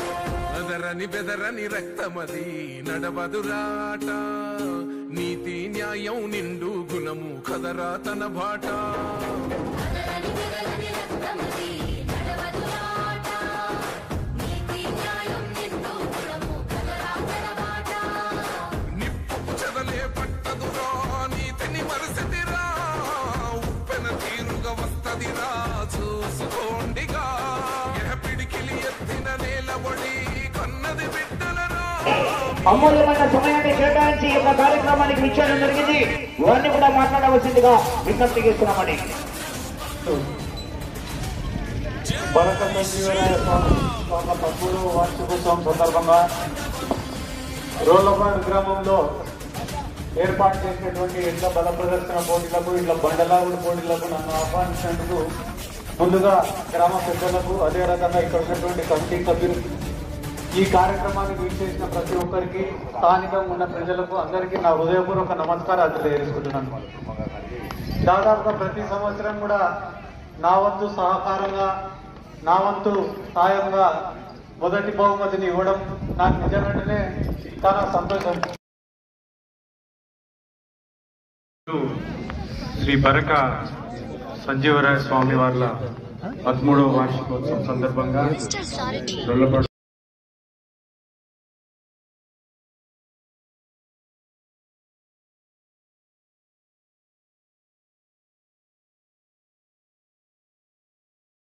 అదరని బెదరని రక్తమది నడవదురాట నీతి న్యాయం నిండు గుణము కదరా తన బాట కదలని కదలని రక్తమది నడవదురాట నీతి న్యాయం నిండు గుణము కదరా తడబాట నిప్పు చెదలే పట్టదురా నీతిని మరసతిరా ఉప్పెన తీరుగా వస్తదిరా చూసుకోండిగా ఎహ పిడికిలి ఎత్తిన నేలబడి కన్నది బిడ్డలరా అమూల్యమైన సమయాన్ని కేటాయించి ఈ యొక్క కార్యక్రమానికి విచ్చేయడం జరిగింది వారిని కూడా మాట్లాడవలసిందిగా విజ్ఞప్తి చేస్తున్నామని భరత సంజీవరాయ స్వామి స్వామి పదమూడు వార్షికోత్సవం సందర్భంగా రోళ్లపాడు గ్రామంలో ఏర్పాటు చేసినటువంటి ఎడ్ల బల ప్రదర్శన పోటీలకు ఇట్లా బండలాగుడు పోటీలకు నన్ను ఆహ్వానించినందుకు ముందుగా గ్రామ పెద్దలకు అదే రకంగా ఇక్కడ ఉన్నటువంటి కమిటీ సభ్యులు ఈ కార్యక్రమానికి వీక్షేసిన ప్రతి ఒక్కరికి స్థానికంగా ఉన్న ప్రజలకు అందరికీ నా హృదయపూర్వక నమస్కారాలు తెలియజేసుకుంటున్నాను దాదాపుగా ప్రతి సంవత్సరం కూడా నా వంతు సహకారంగా నా వంతు సాయంగా మొదటి బహుమతిని ఇవ్వడం నాకు నిజంగానే చాలా సంతోషం శ్రీ బరక సంజీవరాయ స్వామి వార్ల పదమూడవ వార్షికోత్సవం సందర్భంగా రొల్లపాడు